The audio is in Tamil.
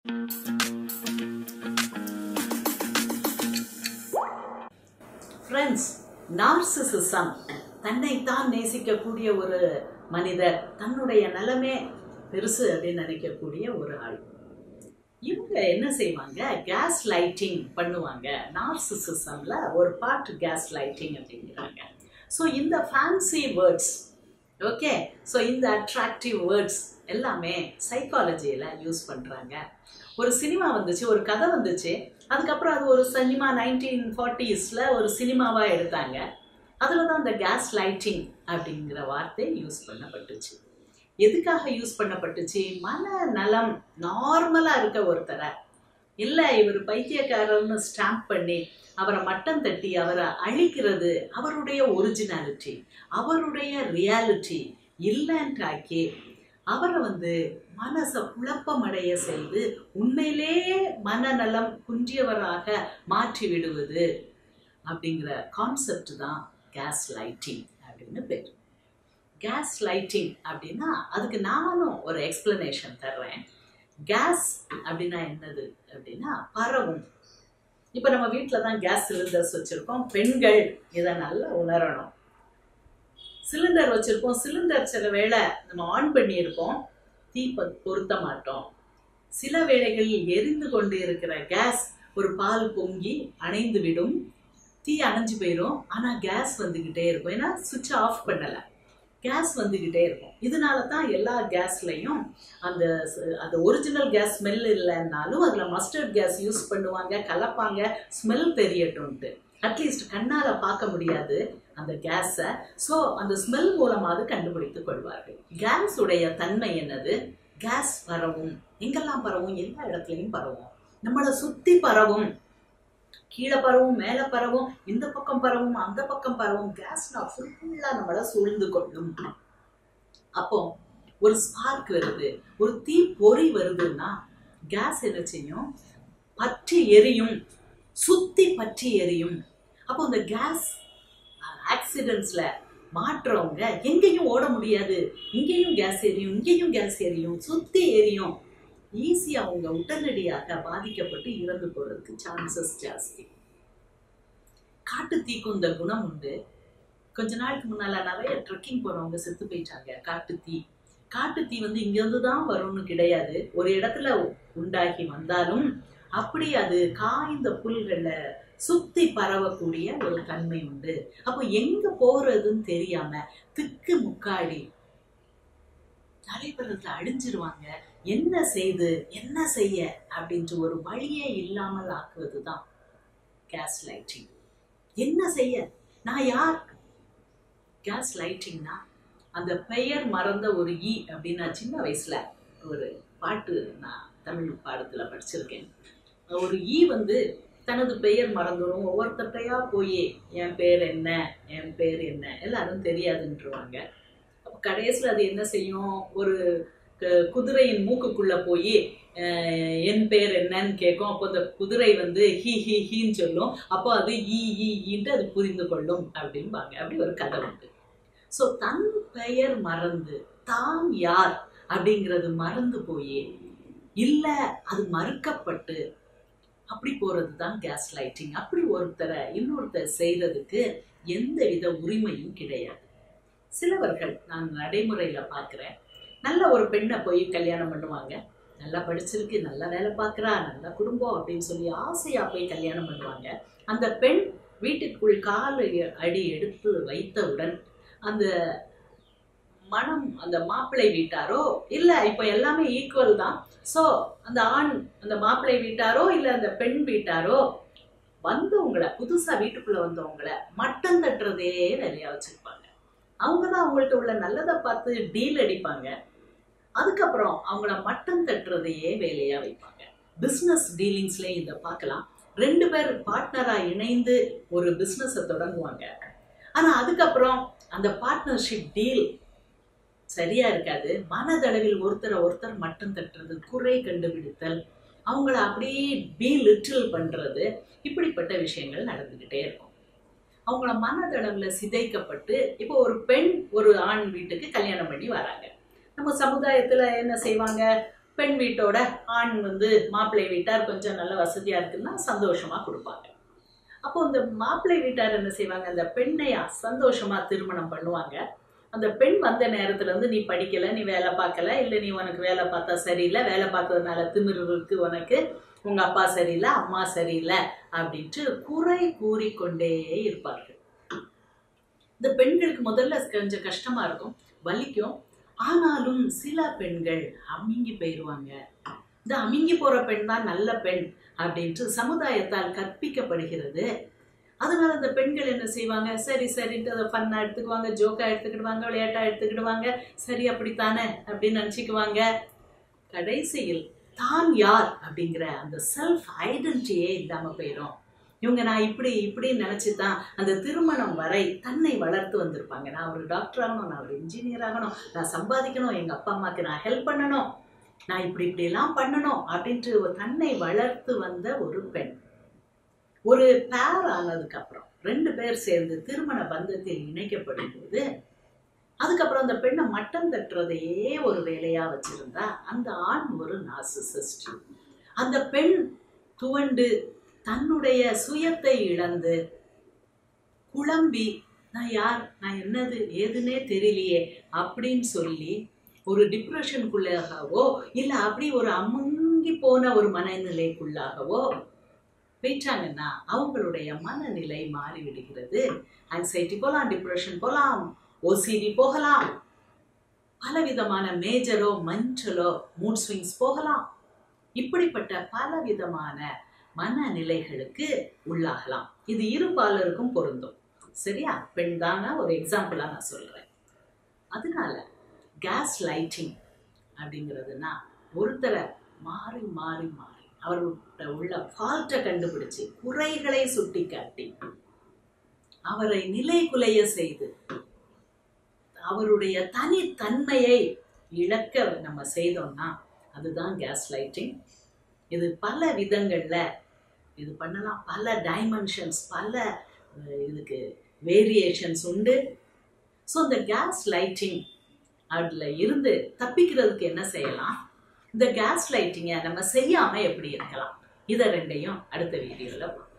ஃப்ரெண்ட்ஸ் நார்சிசிசம் தன்னைத்தான் நேசிக்கக்கூடிய ஒரு மனிதர் தன்னுடைய நலமே பெருசு அப்படின்னு நினைக்கக்கூடிய ஒரு ஆள் இவங்க என்ன செய்வாங்க கேஸ் லைட்டிங் பண்ணுவாங்க நார்சிசிசம்ல ஒரு பார்ட் கேஸ் லைட்டிங் அப்படிங்கிறாங்க ஸோ இந்த ஃபேன்சி வேர்ட்ஸ் ஓகே ஸோ இந்த அட்ராக்டிவ் வேர்ட்ஸ் எல்லாமே சைக்காலஜியில் யூஸ் பண்ணுறாங்க ஒரு சினிமா வந்துச்சு ஒரு கதை வந்துச்சு அதுக்கப்புறம் அது ஒரு சினிமா நைன்டீன் ஃபார்ட்டிஸில் ஒரு சினிமாவாக எடுத்தாங்க அதில் தான் இந்த கேஸ் லைட்டிங் அப்படிங்கிற வார்த்தை யூஸ் பண்ணப்பட்டுச்சு எதுக்காக யூஸ் பண்ணப்பட்டுச்சு மன நலம் நார்மலாக இருக்க ஒருத்தரை இல்லை இவர் பைத்தியக்காரர்னு ஸ்டாம்ப் பண்ணி அவரை மட்டம் தட்டி அவரை அழிக்கிறது அவருடைய ஒரிஜினாலிட்டி அவருடைய ரியாலிட்டி இல்லைன்றாக்கி அவரை வந்து மனசை குழப்பமடைய செய்து உண்மையிலேயே மனநலம் குன்றியவராக மாற்றி விடுவது அப்படிங்கிற கான்செப்ட் தான் கேஸ் லைட்டிங் அப்படின்னு பேர் கேஸ் லைட்டிங் அப்படின்னா அதுக்கு நானும் ஒரு எக்ஸ்பிளனேஷன் தர்றேன் கேஸ் அப்படின்னா என்னது அப்படின்னா பரவும் இப்போ நம்ம வீட்டில் தான் கேஸ் சிலிண்டர்ஸ் வச்சுருக்கோம் பெண்கள் இதை நல்லா உணரணும் சிலிண்டர் வச்சுருப்போம் சிலிண்டர் சில வேளை நம்ம ஆன் பண்ணியிருப்போம் தீ ப- பொருத்த மாட்டோம் சில வேளைகளில் எரிந்து கொண்டு இருக்கிற கேஸ் ஒரு பால் பொங்கி அணைந்து விடும் தீ அணைஞ்சு போயிடும் ஆனால் கேஸ் வந்துக்கிட்டே இருக்கும் ஏன்னா சுவிட்ச் ஆஃப் பண்ணலை கேஸ் வந்துக்கிட்டே இருக்கும் இதனால தான் எல்லா கேஸ்லையும் அந்த ச- அந்த ஒரிஜினல் கேஸ் ஸ்மெல் இல்லைன்னாலும் அதில் மஸ்டர்ட் கேஸ் யூஸ் பண்ணுவாங்க கலப்பாங்க ஸ்மெல் தெரியட்டும்ட்டு அட்லீஸ்ட் கண்ணால் பார்க்க முடியாது அந்த கேஸை ஸோ அந்த ஸ்மெல் மூலமாவது கண்டுபிடித்து கொள்வார்கள் கேஸ் உடைய தன்மை என்னது கேஸ் பரவும் எங்கெல்லாம் பரவும் எல்லா இடத்துலையும் பரவும் நம்மளை சுற்றி பரவும் கீழே பரவும் மேலே பரவும் இந்த பக்கம் பரவும் அந்த பக்கம் பரவும் கேஸ்னா ஃபுல்லாக நம்மளை சூழ்ந்து கொள்ளும் அப்போ ஒரு ஸ்பார்க் வருது ஒரு தீ பொறி வருதுன்னா கேஸ் என்ன செய்யும் பற்றி எரியும் சுத்தி பற்றி எரியும் அப்போ அந்த கேஸ் ஆக்சிடென்ட்ஸ்ல மாற்றவங்க எங்கேயும் ஓட முடியாது இங்கேயும் கேஸ் எரியும் இங்கேயும் கேஸ் எரியும் சுத்தி எரியும் ஈஸியாக அவங்க உடனடியாக பாதிக்கப்பட்டு இறந்து போறதுக்கு சான்சஸ் ஜாஸ்தி காட்டு தீக்கும் இந்த குணம் உண்டு கொஞ்ச நாளுக்கு முன்னால நிறைய ட்ரெக்கிங் போறவங்க செத்து போயிட்டாங்க காட்டு தீ காட்டு தீ வந்து இங்கிருந்து தான் வரும்னு கிடையாது ஒரு இடத்துல உண்டாகி வந்தாலும் அப்படி அது காய்ந்த புல்களை சுத்தி பரவக்கூடிய ஒரு தன்மை உண்டு அப்போ எங்க போறதுன்னு தெரியாம திக்கு முக்காடி நிறைய பேர் அதுல அழிஞ்சிருவாங்க என்ன செய்து என்ன செய்ய அப்படின்ற ஒரு வழியே இல்லாமல் ஆக்குவது தான் கேஸ் லைட்டிங் என்ன செய்ய நான் யார் கேஸ் லைட்டிங்னா அந்த பெயர் மறந்த ஒரு ஈ அப்படின்னு நான் சின்ன வயசுல ஒரு பாட்டு நான் தமிழ் பாடத்துல படிச்சிருக்கேன் ஒரு ஈ வந்து தனது பெயர் மறந்துடும் ஒவ்வொருத்தட்டையா போய் என் பேர் என்ன என் பேர் என்ன எல்லாரும் தெரியாதுன்றவாங்க அப்போ கடைசியில் அது என்ன செய்யும் ஒரு க- குதிரையின் மூக்குக்குள்ள போய் என் பேர் என்னன்னு கேட்கும் அப்போ அந்த குதிரை வந்து ஹி ஹி ஹின்னு சொல்லும் அப்போ அது ஈ ஈ ஈன்ட்டு அது புரிந்து கொள்ளும் அப்படிம்பாங்க அப்படி ஒரு கதை உண்டு ஸோ தன் பெயர் மறந்து தான் யார் அப்படிங்கிறது மறந்து போய் இல்லை அது மறுக்கப்பட்டு அப்படி போறது தான் கேஸ் லைட்டிங் அப்படி ஒருத்தரை இன்னொருத்தர் செய்யறதுக்கு எந்த வித உரிமையும் கிடையாது சிலவர்கள் நான் நடைமுறையில பார்க்குறேன் நல்ல ஒரு பெண்ணை போய் கல்யாணம் பண்ணுவாங்க நல்லா படிச்சிருக்கு நல்லா வேலை பார்க்குறா நல்ல குடும்பம் அப்படின்னு சொல்லி ஆசையா போய் கல்யாணம் பண்ணுவாங்க அந்த பெண் வீட்டுக்குள் கால் அடி எடுத்து வைத்தவுடன் அந்த மனம் அந்த மாப்பிள்ளை வீட்டாரோ இல்லை இப்போ எல்லாமே ஈக்குவல் தான் ஸோ அந்த ஆண் அந்த மாப்பிள்ளை வீட்டாரோ இல்லை அந்த பெண் வீட்டாரோ வந்தவங்கள புதுசா வீட்டுக்குள்ள வந்தவங்கள மட்டம் தட்டுறதே வேலையா வச்சிருப்பாங்க அவங்க தான் அவங்கள்ட்ட உள்ள நல்லதை பார்த்து டீல் அடிப்பாங்க அதுக்கப்புறம் அவங்கள மட்டம் தட்டுறதையே வேலையா வைப்பாங்க பிஸ்னஸ் டீலிங்ஸ்லேயும் இதை பார்க்கலாம் ரெண்டு பேர் பார்ட்னரா இணைந்து ஒரு பிஸ்னஸை தொடங்குவாங்க ஆனா அதுக்கப்புறம் அந்த பார்ட்னர்ஷிப் டீல் சரியா இருக்காது மனதளவில் ஒருத்தரை ஒருத்தர் மட்டம் தட்டுறது குறை கண்டுபிடித்தல் அவங்கள அப்படியே பி லிட்டில் பண்றது இப்படிப்பட்ட விஷயங்கள் நடந்துகிட்டே இருக்கும் அவங்கள மனதளவில் சிதைக்கப்பட்டு இப்போ ஒரு பெண் ஒரு ஆண் வீட்டுக்கு கல்யாணம் பண்ணி வராங்க நம்ம சமுதாயத்துல என்ன செய்வாங்க பெண் வீட்டோட ஆண் வந்து மாப்பிள்ளை வீட்டார் கொஞ்சம் நல்ல வசதியா இருக்குன்னா சந்தோஷமா கொடுப்பாங்க அப்போ இந்த மாப்பிள்ளை வீட்டார் என்ன செய்வாங்க அந்த பெண்ணையா சந்தோஷமா திருமணம் பண்ணுவாங்க அந்த பெண் வந்த நேரத்துல வந்து நீ படிக்கல நீ வேலை பார்க்கல இல்ல நீ உனக்கு வேலை பார்த்தா சரியில்லை வேலை பார்த்ததுனால திமிரு இருக்கு உனக்கு உங்க அப்பா சரியில்லை அம்மா சரியில்லை அப்படின்ட்டு குறை கூறிக்கொண்டே இருப்பார்கள் இந்த பெண்களுக்கு முதல்ல கொஞ்சம் கஷ்டமா இருக்கும் வலிக்கும் ஆனாலும் சில பெண்கள் அமுங்கி போயிடுவாங்க இந்த அமுங்கி போற பெண் தான் நல்ல பெண் அப்படின்ட்டு சமுதாயத்தால் கற்பிக்கப்படுகிறது அதனால இந்த பெண்கள் என்ன செய்வாங்க சரி சரின்ட்டு அதை ஃபன்னா எடுத்துக்குவாங்க ஜோக்கா எடுத்துக்கிடுவாங்க விளையாட்டா எடுத்துக்கிடுவாங்க சரி அப்படித்தானே அப்படின்னு நினச்சிக்குவாங்க கடைசியில் தான் யார் அப்படிங்கிற அந்த செல்ஃப் ஐடென்டிட்டியே இல்லாம போயிடும் இவங்க நான் இப்படி இப்படி நினைச்சு தான் அந்த திருமணம் வரை தன்னை வளர்த்து வந்திருப்பாங்க நான் ஒரு டாக்டர் ஆகணும் நான் ஒரு இன்ஜினியர் ஆகணும் நான் சம்பாதிக்கணும் எங்க அப்பா அம்மாக்கு நான் ஹெல்ப் பண்ணணும் நான் இப்படி இப்படி எல்லாம் பண்ணணும் அப்படின்ட்டு ஒரு தன்னை வளர்த்து வந்த ஒரு பெண் ஒரு பேர் ஆனதுக்கு அப்புறம் ரெண்டு பேர் சேர்ந்து திருமண பந்தத்தில் இணைக்கப்படும் போது அதுக்கப்புறம் அந்த பெண்ணை மட்டம் தட்டுறதையே ஒரு வேலையா வச்சிருந்தா அந்த ஆண் ஒரு நாசிசிஸ்ட் அந்த பெண் துவண்டு தன்னுடைய சுயத்தை இழந்து குழம்பி நான் யார் நான் என்னது ஏதுன்னே தெரியலையே அப்படின்னு சொல்லி ஒரு டிப்ரெஷனுக்குள்ளாகவோ இல்லை அப்படி ஒரு அமுங்கி போன ஒரு மனநிலைக்குள்ளாகவோ போயிட்டாங்கன்னா அவங்களுடைய மனநிலை மாறிவிடுகிறது ஆங்ஸைட்டி போகலாம் டிப்ரெஷன் போகலாம் ஓசிடி போகலாம் பலவிதமான மேஜரோ மஞ்சளோ மூட் ஸ்விங்ஸ் போகலாம் இப்படிப்பட்ட பலவிதமான மனநிலைகளுக்கு உள்ளாகலாம் இது இரு பாலருக்கும் பொருந்தும் சரியா பெண் தான ஒரு எக்ஸாம்பிளா நான் சொல்றேன் அதனால கேஸ் லைட்டிங் அப்படிங்கிறதுனா ஒருத்தரை மாறி மாறி மாறி அவர்கிட்ட உள்ள ஃபால்ட்டை கண்டுபிடிச்சு குறைகளை சுட்டி காட்டி அவரை நிலை குலைய செய்து அவருடைய தனித்தன்மையை இழக்க நம்ம செய்தோம்னா அதுதான் கேஸ் லைட்டிங் இது பல விதங்கள்ல இது பண்ணலாம் பல டைமென்ஷன்ஸ் பல அஹ், இதுக்கு வேரியேஷன்ஸ் உண்டு ஸோ இந்த கேஸ் லைட்டிங் அதில் இருந்து தப்பிக்கிறதுக்கு என்ன செய்யலாம் இந்த கேஸ் லைட்டிங்கை நம்ம செய்யாம எப்படி இருக்கலாம் இதை ரெண்டையும் அடுத்த வீடியோவில்